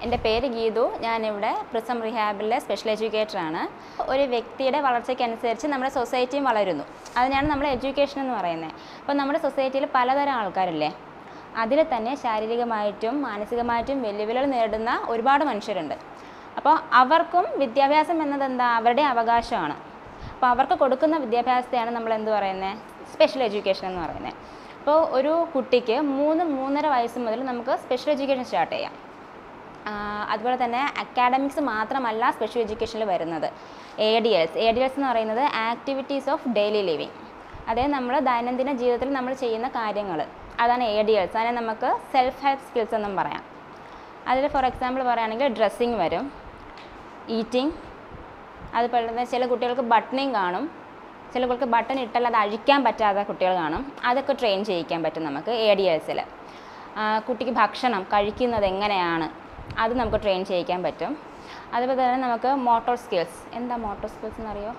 എൻ്റെ പേര് ഗീതു ഞാനിവിടെ പ്രിസം റിഹാബിലെ സ്പെഷ്യൽ എഡ്യൂക്കേറ്ററാണ് ഒരു വ്യക്തിയുടെ വളർച്ചയ്ക്കനുസരിച്ച് നമ്മുടെ സൊസൈറ്റിയും വളരുന്നു അതിനാണ് നമ്മൾ എഡ്യൂക്കേഷൻ എന്ന് പറയുന്നത് അപ്പോൾ നമ്മുടെ സൊസൈറ്റിയിൽ പലതരം ആൾക്കാരില്ലേ അതിൽ തന്നെ ശാരീരികമായിട്ടും മാനസികമായിട്ടും വെല്ലുവിളികൾ നേരിടുന്ന ഒരുപാട് മനുഷ്യരുണ്ട് അപ്പോൾ അവർക്കും വിദ്യാഭ്യാസം എന്നത് എന്താ അവരുടെ അവകാശമാണ് അപ്പോൾ അവർക്ക് കൊടുക്കുന്ന വിദ്യാഭ്യാസത്തെയാണ് നമ്മൾ എന്ത് പറയുന്നത് സ്പെഷ്യൽ എഡ്യൂക്കേഷൻ എന്ന് പറയുന്നത് അപ്പോൾ ഒരു കുട്ടിക്ക് മൂന്ന് മൂന്നര വയസ്സ് മുതൽ നമുക്ക് സ്പെഷ്യൽ എഡ്യൂക്കേഷൻ സ്റ്റാർട്ട് ചെയ്യാം ആ, അതുപോലെ തന്നെ അക്കാഡമിക്സ് മാത്രമല്ല സ്പെഷ്യൽ എഡ്യൂക്കേഷനിൽ വരുന്നത് A D Ls A D Ls എന്ന് പറയുന്നത് ആക്ടിവിറ്റീസ് ഓഫ് ഡെയിലി ലിവിങ് അതായത് നമ്മൾ ദൈനംദിന ജീവിതത്തിൽ നമ്മൾ ചെയ്യുന്ന കാര്യങ്ങൾ അതാണ് എ ഡി എൽസ് അതിനെ നമുക്ക് സെൽഫ് ഹെൽപ്പ് സ്കിൽസ് എന്നും പറയാം അതിൽ ഫോർ എക്സാമ്പിൾ പറയുകയാണെങ്കിൽ ഡ്രസ്സിങ് വരും ഈറ്റിംഗ് അതുപോലെ തന്നെ ചില കുട്ടികൾക്ക് ബട്ടണിങ് കാണും ചില കുട്ടികൾക്ക് ബട്ടൺ ഇട്ടാൽ അത് അഴിക്കാൻ പറ്റാത്ത കുട്ടികൾ കാണും അതൊക്കെ ട്രെയിൻ ചെയ്യിക്കാൻ പറ്റും നമുക്ക് എ ഡി എൽസിൽ കുട്ടിക്ക് ഭക്ഷണം കഴിക്കുന്നത് എങ്ങനെയാണ് അത് നമുക്ക് ട്രെയിൻ ചെയ്യിക്കാൻ പറ്റും അതുപോലെ തന്നെ നമുക്ക് മോട്ടോർ സ്കിൽസ് എന്താ മോട്ടോർ സ്കിൽസ് എന്നറിയോ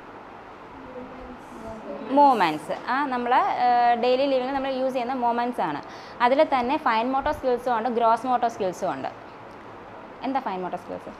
മൂമെൻറ്റ്സ് ആ നമ്മൾ ഡെയിലി ലിവിങ്ങിൽ നമ്മൾ യൂസ് ചെയ്യുന്ന മൂമെൻറ്റ്സ് ആണ് അതിൽ തന്നെ ഫൈൻ മോട്ടോർ സ്കിൽസും ഉണ്ട് ഗ്രോസ് മോട്ടോർ സ്കിൽസും ഉണ്ട് എന്താ fine motor skills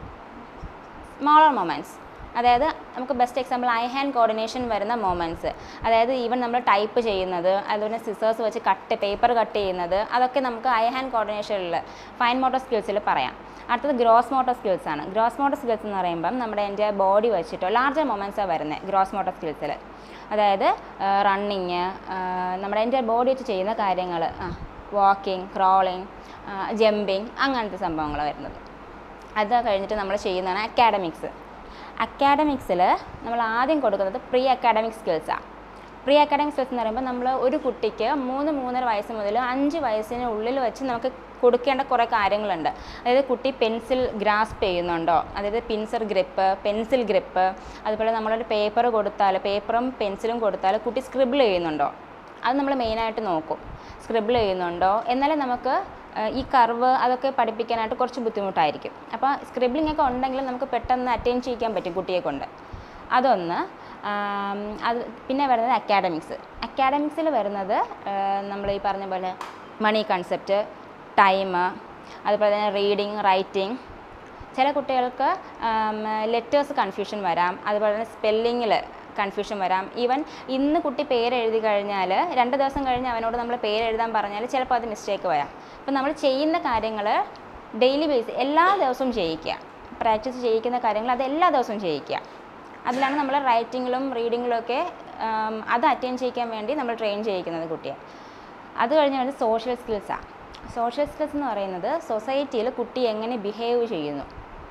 smaller movements അതായത് നമുക്ക് best example eye hand coordination വരുന്ന മൊമെൻറ്റ്സ് അതായത് ഈവൻ നമ്മൾ ടൈപ്പ് ചെയ്യുന്നത് അതുപോലെ സിസേഴ്സ് വെച്ച് കട്ട് പേപ്പർ കട്ട് ചെയ്യുന്നത് അതൊക്കെ നമുക്ക് ഐ ഹാൻഡ് കോർഡിനേഷനിൽ ഫൈൻ മോട്ടോർ സ്കിൽസിൽ പറയാം അടുത്തത് ഗ്രോസ് മോട്ടോർ സ്കിൽസ് ആണ് ഗ്രോസ് മോട്ടോർ സ്കിൽസ് എന്ന് പറയുമ്പം നമ്മുടെ എൻ്റെ ബോഡി വെച്ചിട്ടോ ലാർജർ മൊമെൻറ്റ്സാണ് വരുന്നത് ഗ്രോസ് മോട്ടോർ സ്കിൽസിൽ അതായത് റണ്ണിങ് നമ്മുടെ എൻ്റെ ബോഡി വെച്ച് ചെയ്യുന്ന കാര്യങ്ങൾ വാക്കിംഗ് ക്രോളിങ് ജമ്പിങ് അങ്ങനത്തെ സംഭവങ്ങൾ വരുന്നത് അത് കഴിഞ്ഞിട്ട് നമ്മൾ ചെയ്യുന്നതാണ് അക്കാഡമിക്സ് അക്കാഡമിക്സിൽ നമ്മൾ ആദ്യം കൊടുക്കുന്നത് പ്രീ അക്കാഡമിക് സ്കിൽസാണ് പ്രീ അക്കാഡമിക് സ്കിൽസ് എന്ന് പറയുമ്പോൾ നമ്മൾ ഒരു കുട്ടിക്ക് മൂന്ന് മൂന്നര വയസ്സ് മുതൽ അഞ്ച് വയസ്സിന് ഉള്ളിൽ വെച്ച് നമുക്ക് കൊടുക്കേണ്ട കുറേ കാര്യങ്ങളുണ്ട് അതായത് കുട്ടി പെൻസിൽ ഗ്രാസ്പ് ചെയ്യുന്നുണ്ടോ അതായത് പിൻസർ ഗ്രിപ്പ് പെൻസിൽ ഗ്രിപ്പ് അതുപോലെ നമ്മളൊരു പേപ്പർ കൊടുത്താൽ പേപ്പറും പെൻസിലും കൊടുത്താൽ കുട്ടി സ്ക്രിബിൾ ചെയ്യുന്നുണ്ടോ അത് നമ്മൾ മെയിനായിട്ട് നോക്കും സ്ക്രിബിൾ ചെയ്യുന്നുണ്ടോ എന്നാലേ നമുക്ക് ഏഹ്, ഈ കർവ് അതൊക്കെ പഠിപ്പിക്കാനായിട്ട് കുറച്ച് ബുദ്ധിമുട്ടായിരിക്കും അപ്പോൾ സ്ക്രിബിളിംഗ് ഒക്കെ ഉണ്ടെങ്കിൽ നമുക്ക് പെട്ടെന്ന് അറ്റൈൻ ചെയ്യിക്കാൻ പറ്റും കുട്ടിയെ കൊണ്ട് അതൊന്ന് ആം, അത് പിന്നെ വരുന്നത് അക്കാഡമിക്സ് അക്കാഡമിക്സിൽ വരുന്നത് നമ്മൾ ഈ പറഞ്ഞ പോലെ മണി കൺസെപ്റ്റ് ടൈം അതുപോലെ തന്നെ റീഡിങ് റൈറ്റിംഗ് ചില കുട്ടികൾക്ക് ലെറ്റേഴ്സ് കൺഫ്യൂഷൻ വരാം അതുപോലെ തന്നെ സ്പെല്ലിങ്ങിൽ കൺഫ്യൂഷൻ വരാം ഈവൻ ഇന്ന് കുട്ടി പേര് എഴുതി കഴിഞ്ഞാൽ രണ്ട് ദിവസം കഴിഞ്ഞ് അവനോട് നമ്മൾ പേര് എഴുതാൻ പറഞ്ഞാൽ ചിലപ്പോൾ അത് മിസ്റ്റേക്ക് വരാം അപ്പം നമ്മൾ ചെയ്യുന്ന കാര്യങ്ങൾ ഡെയിലി ബേസ് എല്ലാ ദിവസവും ചെയ്യിക്കുക പ്രാക്ടീസ് ചെയ്യിക്കുന്ന കാര്യങ്ങൾ അത് എല്ലാ ദിവസവും ചെയ്യിക്കുക അതിലാണ് നമ്മൾ റൈറ്റിങ്ങിലും റീഡിങ്ങിലും ഒക്കെ ആം, അത് അറ്റൻഡ് ചെയ്യിക്കാൻ വേണ്ടി നമ്മൾ ട്രെയിൻ ചെയ്യിക്കുന്നത് കുട്ടിയെ അത് കഴിഞ്ഞ് വരുന്നത് സോഷ്യൽ സ്കിൽസാണ് സോഷ്യൽ സ്കിൽസ് എന്ന് പറയുന്നത് സൊസൈറ്റിയിൽ കുട്ടി എങ്ങനെ ബിഹേവ് ചെയ്യുന്നു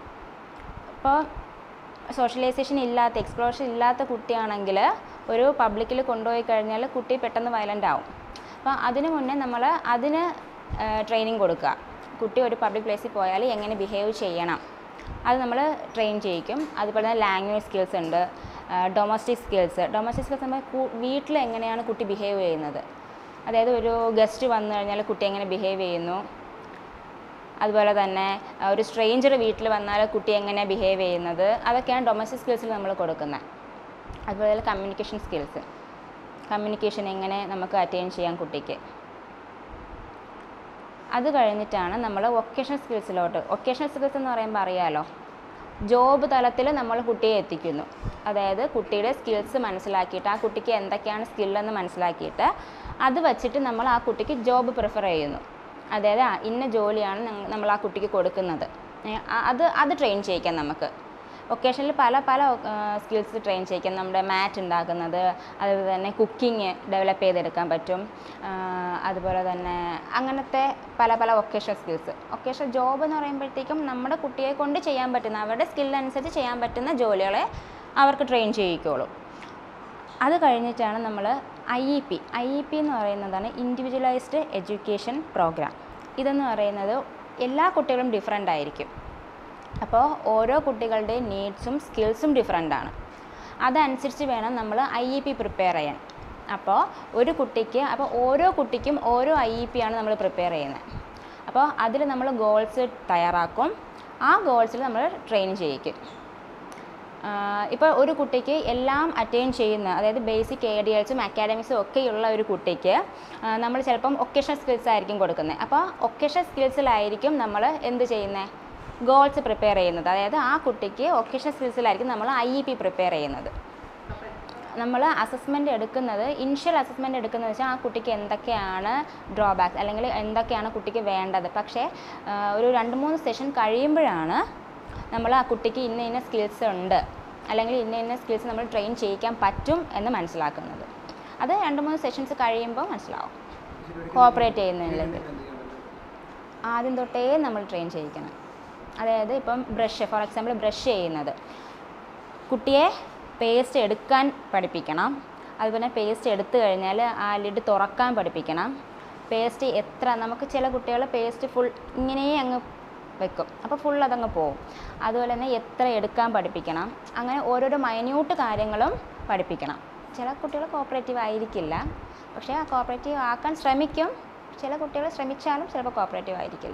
ഇപ്പോൾ സോഷ്യലൈസേഷൻ ഇല്ലാത്ത എക്സ്പ്ലോഷൻ ഇല്ലാത്ത കുട്ടിയാണെങ്കിൽ ഒരു പബ്ലിക്കിൽ കൊണ്ടുപോയി കഴിഞ്ഞാൽ കുട്ടി പെട്ടെന്ന് വയലൻ്റ് ആവും അപ്പോൾ അതിന് മുന്നേ നമ്മൾ അതിന് ട്രെയിനിങ് കൊടുക്കുക കുട്ടി ഒരു പബ്ലിക് പ്ലേസിൽ പോയാൽ എങ്ങനെ ബിഹേവ് ചെയ്യണം അത് നമ്മൾ ട്രെയിൻ ചെയ്യിക്കും അതുപോലെ തന്നെ ലാംഗ്വേജ് സ്കിൽസ് ഉണ്ട് ഡൊമസ്റ്റിക് സ്കിൽസ് ഡൊമസ്റ്റിക് സ്കിൽസ് നമ്മൾ വീട്ടിൽ എങ്ങനെയാണ് കുട്ടി ബിഹേവ് ചെയ്യുന്നത് അതായത് ഒരു ഗസ്റ്റ് വന്നു കഴിഞ്ഞാൽ കുട്ടി എങ്ങനെ ബിഹേവ് ചെയ്യുന്നു അതുപോലെ തന്നെ ആ, ഒരു സ്ട്രേഞ്ചർ വീട്ടിൽ വന്നാൽ കുട്ടി എങ്ങനെ ബിഹേവ് ചെയ്യുന്നത് അതൊക്കെയാണ് ഡൊമസ്റ്റിക് സ്കിൽസിൽ നമ്മൾ കൊടുക്കുന്നത് അതുപോലെ കമ്മ്യൂണിക്കേഷൻ സ്കിൽസ് കമ്മ്യൂണിക്കേഷൻ എങ്ങനെ നമുക്ക് അറ്റൈൻ ചെയ്യാം കുട്ടിക്ക് അത് കഴിഞ്ഞിട്ടാണ് നമ്മൾ വൊക്കേഷണൽ സ്കിൽസിലോട്ട് വൊക്കേഷണൽ സ്കിൽസ് എന്ന് പറയുമ്പോൾ അറിയാലോ ജോബ് തലത്തിൽ നമ്മൾ കുട്ടിയെ എത്തിക്കുന്നു അതായത് കുട്ടിയുടെ സ്കിൽസ് മനസ്സിലാക്കിയിട്ട് ആ കുട്ടിക്ക് എന്തൊക്കെയാണ് സ്കില്ലെന്ന് മനസ്സിലാക്കിയിട്ട് അത് വച്ചിട്ട് നമ്മൾ ആ കുട്ടിക്ക് ജോബ് പ്രിഫർ ചെയ്യുന്നു അതായത് ആ, ഇന്ന ജോലിയാണ് ഞങ്ങ- നമ്മൾ ആ കുട്ടിക്ക് കൊടുക്കുന്നത് ഏ, ആ- അത് അത് ട്രെയിൻ ചെയ്യിക്കാം നമുക്ക് വൊക്കേഷനിൽ പല പല സ്കിൽസ് ട്രെയിൻ ചെയ്യിക്കാം നമ്മുടെ മാറ്റ് ഉണ്ടാക്കുന്നത് അതുപോലെ തന്നെ കുക്കിംഗ് ഡെവലപ്പ് ചെയ്തെടുക്കാൻ പറ്റും ആ, അതുപോലെ തന്നെ അങ്ങനത്തെ പല പല വൊക്കേഷണൽ സ്കിൽസ് വൊക്കേഷണൽ ജോബ് എന്ന് പറയുമ്പോഴത്തേക്കും നമ്മുടെ കുട്ടിയെ കൊണ്ട് ചെയ്യാൻ പറ്റുന്ന അവരുടെ സ്കില്ലനുസരിച്ച് ചെയ്യാൻ പറ്റുന്ന ജോലികളെ അവർക്ക് ട്രെയിൻ ചെയ്യിക്കുള്ളൂ അത് കഴിഞ്ഞിട്ടാണ് നമ്മൾ I E P I E P എന്ന് പറയുന്നതാണ് ഇൻഡിവിജ്വലൈസ്ഡ് എഡ്യൂക്കേഷൻ പ്രോഗ്രാം ഇതെന്ന് പറയുന്നത് എല്ലാ കുട്ടികളും ഡിഫറെൻ്റ് ആയിരിക്കും അപ്പോൾ ഓരോ കുട്ടികളുടെയും നീഡ്സും സ്കിൽസും ഡിഫറെൻ്റ് ആണ് അതനുസരിച്ച് വേണം നമ്മൾ ഐ ഇ പി പ്രിപ്പയർ ചെയ്യാൻ അപ്പോൾ ഒരു കുട്ടിക്ക് അപ്പോൾ ഓരോ കുട്ടിക്കും ഓരോ ഐ ഇ പി ആണ് നമ്മൾ പ്രിപ്പയർ ചെയ്യുന്നത് അപ്പോൾ അതിൽ നമ്മൾ ഗോൾസ് തയ്യാറാക്കും ആ ഗോൾസിൽ നമ്മൾ ട്രെയിൻ ചെയ്യിക്കും ഇപ്പോൾ ഒരു കുട്ടിക്ക് എല്ലാം അറ്റൈൻ ചെയ്യുന്ന അതായത് ബേസിക് എ ഡി എൽസും അക്കാഡമിക്സും ഒക്കെയുള്ള ഒരു കുട്ടിക്ക് നമ്മൾ ചിലപ്പം ഒക്കേഷണൽ സ്കിൽസ് ആയിരിക്കും കൊടുക്കുന്നത് അപ്പോൾ ഒക്കേഷണൽ സ്കിൽസിലായിരിക്കും നമ്മൾ എന്ത് ചെയ്യുന്നത് ഗോൾസ് പ്രിപ്പയർ ചെയ്യുന്നത് അതായത് ആ കുട്ടിക്ക് ഒക്കേഷണൽ സ്കിൽസിലായിരിക്കും നമ്മൾ ഐ ഇ പി പ്രിപ്പയർ ചെയ്യുന്നത് നമ്മൾ അസസ്മെൻ്റ് എടുക്കുന്നത് ഇനിഷ്യൽ അസസ്മെൻ്റ് എടുക്കുന്നത് വെച്ചാൽ ആ കുട്ടിക്ക് എന്തൊക്കെയാണ് ഡ്രോബാക്സ് അല്ലെങ്കിൽ എന്തൊക്കെയാണ് കുട്ടിക്ക് വേണ്ടത് പക്ഷേ ആ, ഒരു രണ്ട് മൂന്ന് സെഷൻ കഴിയുമ്പോഴാണ് നമ്മൾ ആ കുട്ടിക്ക് ഇന്ന ഇന്ന സ്കിൽസ് ഉണ്ട് അല്ലെങ്കിൽ ഇന്ന ഇന്ന സ്കിൽസ് നമ്മൾ ട്രെയിൻ ചെയ്യിക്കാൻ പറ്റും എന്ന് മനസ്സിലാക്കുന്നത് അത് രണ്ട് മൂന്ന് സെഷൻസ് കഴിയുമ്പോൾ മനസ്സിലാവും കോപ്പറേറ്റ് ചെയ്യുന്നില്ലെങ്കിൽ ആദ്യം തൊട്ടേ നമ്മൾ ട്രെയിൻ ചെയ്യിക്കണം അതായത് ഇപ്പം ബ്രഷ് ഫോർ എക്സാമ്പിൾ ബ്രഷ് ചെയ്യുന്നത് കുട്ടിയെ പേസ്റ്റ് എടുക്കാൻ പഠിപ്പിക്കണം അതുപോലെ പേസ്റ്റ് എടുത്തു കഴിഞ്ഞാൽ ആ ലിഡ് തുറക്കാൻ പഠിപ്പിക്കണം പേസ്റ്റ് എത്ര നമുക്ക് ചില കുട്ടികൾ പേസ്റ്റ് ഫുൾ ഇങ്ങനെ അങ്ങ് വെക്കും അപ്പോൾ ഫുൾ അതങ്ങ് പോവും അതുപോലെ തന്നെ എത്ര എടുക്കാൻ പഠിപ്പിക്കണം അങ്ങനെ ഓരോരോ മൈന്യൂട്ട് കാര്യങ്ങളും പഠിപ്പിക്കണം ചില കുട്ടികൾ കോപ്പറേറ്റീവ് ആയിരിക്കില്ല പക്ഷേ ആ കോപ്പറേറ്റീവ് ആക്കാൻ ശ്രമിക്കും ചില കുട്ടികൾ ശ്രമിച്ചാലും ചിലപ്പോൾ കോപ്പറേറ്റീവ് ആയിരിക്കില്ല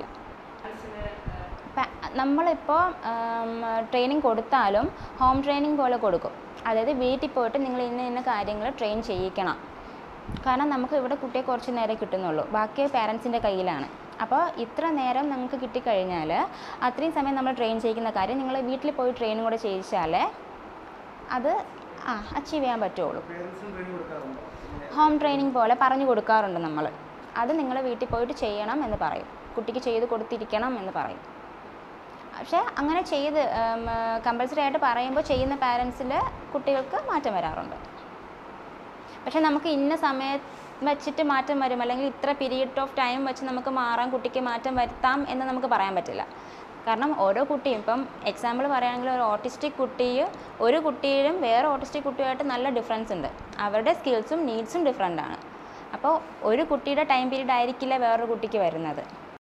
പ- നമ്മളിപ്പോൾ ട്രെയിനിങ് കൊടുത്താലും ഹോം ട്രെയിനിങ് പോലെ കൊടുക്കും അതായത് വീട്ടിൽ പോയിട്ട് നിങ്ങൾ ഇന്ന ഇന്ന കാര്യങ്ങൾ ട്രെയിൻ ചെയ്യിക്കണം കാരണം നമുക്ക് ഇവിടെ കുട്ടിയെ കുറച്ച് നേരം കിട്ടുന്നുള്ളൂ ബാക്കി പാരൻസിൻ്റെ കയ്യിലാണ് അപ്പോൾ ഇത്ര നേരം നിങ്ങൾക്ക് കിട്ടിക്കഴിഞ്ഞാൽ അത്രയും സമയം നമ്മൾ ട്രെയിൻ ചെയ്യിക്കുന്ന കാര്യം നിങ്ങൾ വീട്ടിൽ പോയി ട്രെയിനും കൂടെ ചെയ്യിച്ചാലേ അത് ആ അച്ചീവ് ചെയ്യാൻ പറ്റുള്ളൂ പേരൻസിന് ട്രെയിനിങ് കൊടുക്കാറുണ്ടോ ഇങ്ങനെ ഹോം ട്രെയിനിങ് പോലെ പറഞ്ഞു കൊടുക്കാറുണ്ട് നമ്മൾ അത് നിങ്ങൾ വീട്ടിൽ പോയിട്ട് ചെയ്യണം എന്ന് പറയും കുട്ടിക്ക് ചെയ്ത് കൊടുത്തിരിക്കണം എന്ന് പറയും പക്ഷേ അങ്ങനെ ചെയ്ത് കമ്പൽസറി ആയിട്ട് പറയുമ്പോൾ ചെയ്യുന്ന പാരൻസിൽ കുട്ടികൾക്ക് മാറ്റം വരാറുണ്ട് പക്ഷേ നമുക്ക് ഇന്ന സമയം വെച്ചിട്ട് മാറ്റം വരും അല്ലെങ്കിൽ ഇത്ര പീരീഡ് ഓഫ് ടൈം വെച്ച് നമുക്ക് മാറാൻ കുട്ടിക്ക് മാറ്റം വരുത്താം എന്ന് നമുക്ക് പറയാൻ പറ്റില്ല കാരണം ഓരോ കുട്ടിയും ഇപ്പം എക്സാമ്പിൾ പറയുകയാണെങ്കിൽ ഒരു ഓട്ടിസ്റ്റിക് കുട്ടിയും ഒരു കുട്ടിയിലും വേറെ ഓട്ടിസ്റ്റിക് കുട്ടിയുമായിട്ട് നല്ല ഡിഫറൻസ് ഉണ്ട് അവരുടെ സ്കിൽസും നീഡ്സും ഡിഫറെൻ്റ് ആണ് അപ്പോൾ ഒരു കുട്ടിയുടെ ടൈം പീരീഡ് ആയിരിക്കില്ല വേറൊരു കുട്ടിക്ക് വരുന്നത്